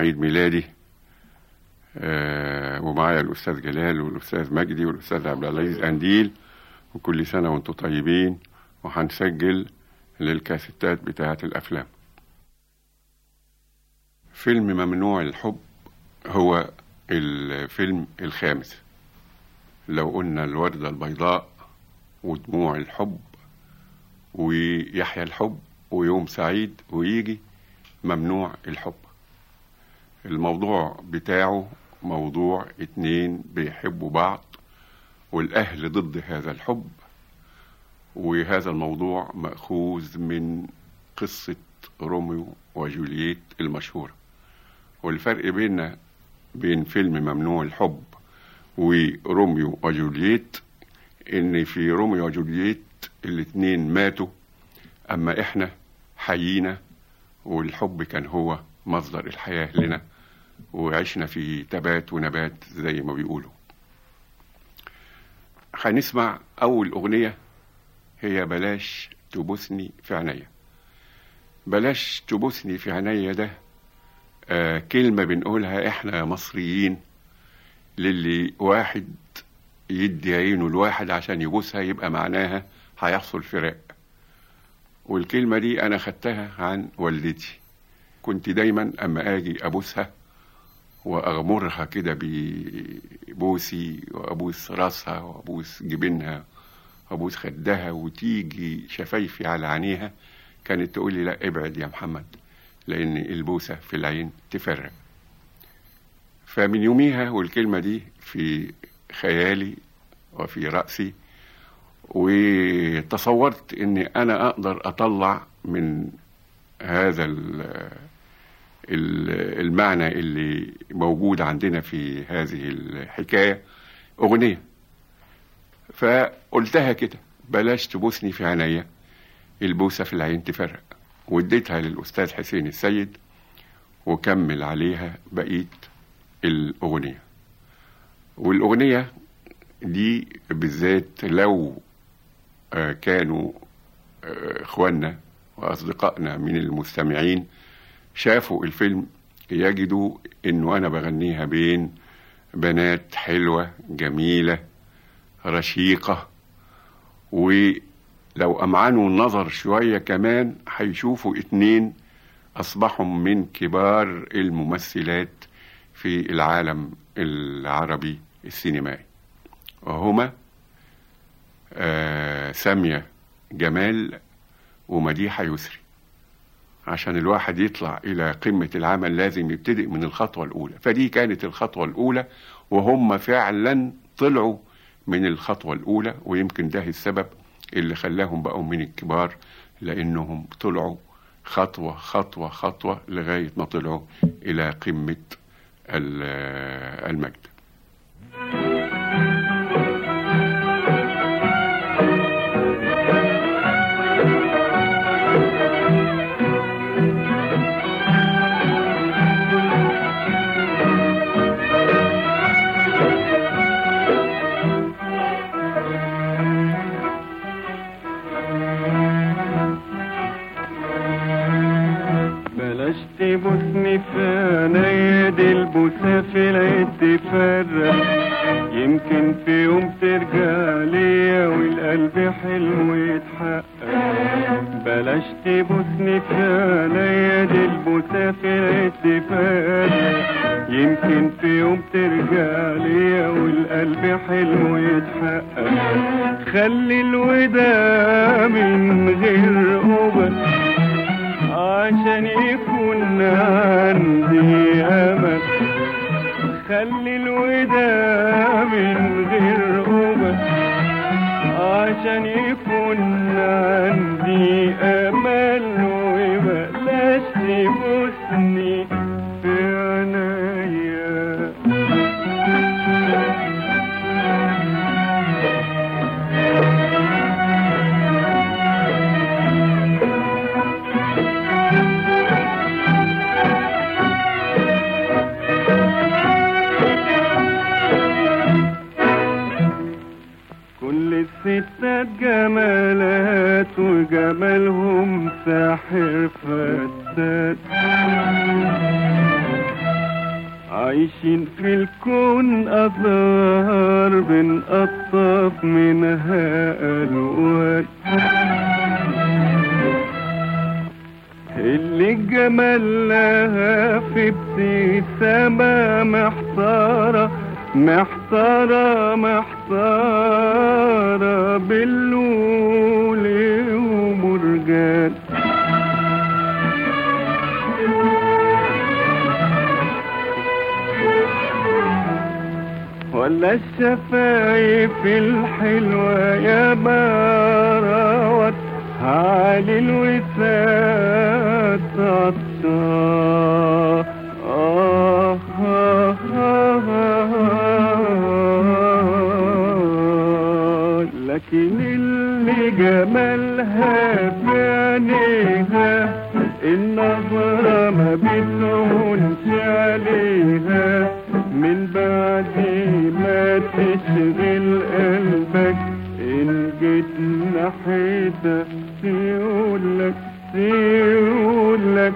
عيد ميلادي آه ومعايا الأستاذ جلال والأستاذ مجدي والأستاذ عبد العزيز أنديل وكل سنة وأنتم طيبين وهنسجل للكاسيتات بتاعة الأفلام فيلم ممنوع الحب هو الفيلم الخامس لو قلنا الوردة البيضاء ودموع الحب ويحيى الحب ويوم سعيد ويجي ممنوع الحب الموضوع بتاعه موضوع اتنين بيحبوا بعض والأهل ضد هذا الحب وهذا الموضوع مأخوذ من قصة روميو وجولييت المشهورة والفرق بيننا بين فيلم ممنوع الحب وروميو وجولييت ان في روميو وجولييت الاتنين ماتوا اما احنا حيينا والحب كان هو مصدر الحياة لنا وعشنا في تبات ونبات زي ما بيقولوا هنسمع أول أغنية هي بلاش تبوسني في عينيا بلاش تبوسني في عينيا ده آه كلمة بنقولها احنا مصريين للي واحد يدي عينه الواحد عشان يبوسها يبقى معناها هيحصل فراق والكلمة دي أنا خدتها عن والدتي كنت دايما أما أجي أبوسها وأغمرها كده ببوسي وأبوس راسها وأبوس جبينها وأبوس خدها وتيجي شفايفي على عينيها كانت تقول لي لا ابعد يا محمد لأن البوسة في العين تفرق فمن يوميها والكلمة دي في خيالي وفي رأسي وتصورت ان انا اقدر اطلع من هذا المعنى اللي موجود عندنا في هذه الحكاية أغنية فقلتها كده بلاش تبوسني في عينيا البوسة في العين تفرق واديتها للأستاذ حسين السيد وكمل عليها بقية الأغنية والأغنية دي بالذات لو كانوا إخواننا وأصدقائنا من المستمعين شافوا الفيلم يجدوا إنه أنا بغنيها بين بنات حلوة جميلة رشيقة ولو أمعنوا النظر شوية كمان هيشوفوا اتنين أصبحوا من كبار الممثلات في العالم العربي السينمائي وهما آه سامية جمال ومديحة يسري عشان الواحد يطلع إلى قمة العمل لازم يبتدئ من الخطوة الأولى فدي كانت الخطوة الأولى وهم فعلا طلعوا من الخطوة الأولى ويمكن ده السبب اللي خلاهم بقوا من الكبار لأنهم طلعوا خطوة خطوة خطوة لغاية ما طلعوا إلى قمة المجد تبوسني في عينيا دي البوسة في العيد تفرق يمكن في يوم ترجع ليا والقلب حلو يتحقق بلاش تبوسني في عينيا دي البوسة في العيد تفرق يمكن في يوم ترجع ليا والقلب حلو يتحقق خلي الوداع من غير قبل عشان يكون عندي أمل خلي الوداع من غير قبل عشان يكون عندي أمل وبلاش تبوسني في عينيا عايشين في الكون أزهار بنقطف منها ألوان اللي الجمال لها في ابتسامة محتارة محتارة محتارة باللول ومرجان ولا الشفايف الحلوة يا باروت علي الوساد عطشان آه آه آه آه لكن اللي جمالها في عينيها النظرة ما بتهونش عليها من بعد ما تشغل قلبك إن جيت ناحيتها تقولك تقولك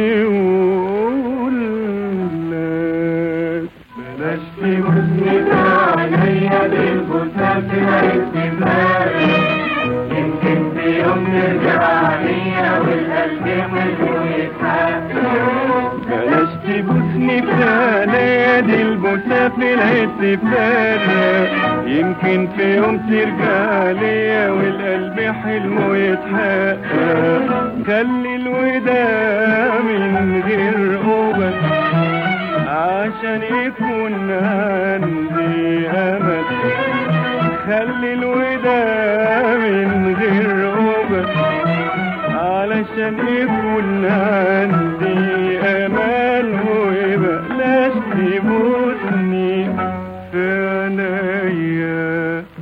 تقولك بلاش تبصني عينيا بالبوسة في الاهتمام يمكن في يوم نرجع عليا والقلب حلو يتحقق بلاش تبوسني في نادي البوسة في الاحتفال يمكن في يوم ترجع ليا والقلب حلو يتحقق خلي الوداع من غير قبل عشان يكون عندي امل خلي الوداع من غير قبل علشان يكون عندي امل وبلاش تبوسني في عينيا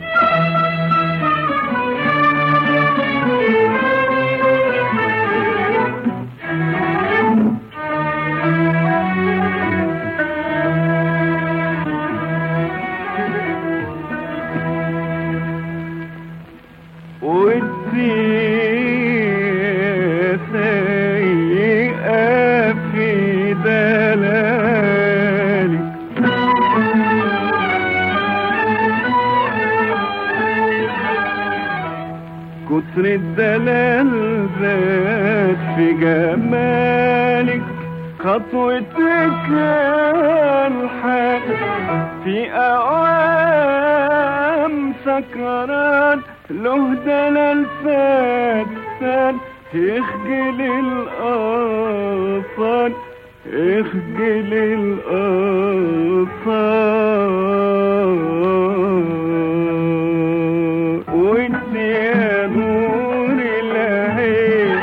ودي سيئة في دلالك كتر الدلال زاد في جمالك خطوتك الحق في أوام سكران له دلال فتان اخجل الأطفال اخجل الأطفال وانت يا نور العين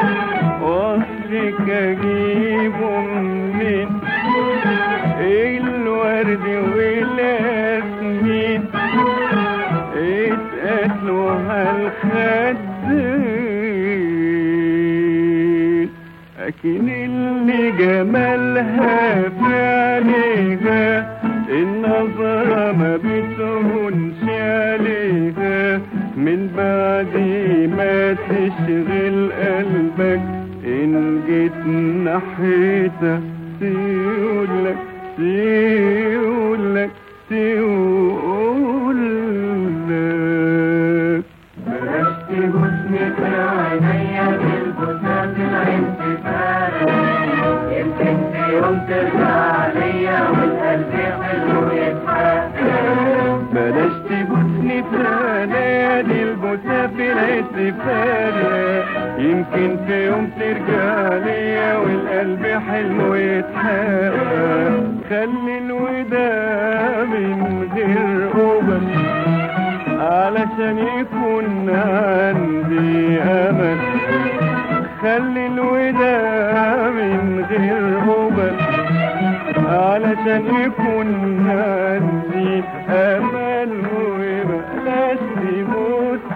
وصفك اجيبه منين الورد والياسمين اتقتلوا هالخدين لكن اللي جمالها في عينيها النظرة ما بتهونش عليها من بعد ما تشغل قلبك إن جيت ناحيتها تقولك تقولك تقولك بلاش تبوسني في عينيا بالبوسة في الانتفاع يمكن في يوم ترجع عليا والقلب حلو يتحقق بلاش تبوسني في نادي البوسة في الاحتفال يمكن في يوم ترجع ليا والقلب حلو يتحقق خلي الوداع من غير قبل علشان يكون عندي امل خلي الوداع من غير قبل علشان يكون عندي امل وبلاش تموت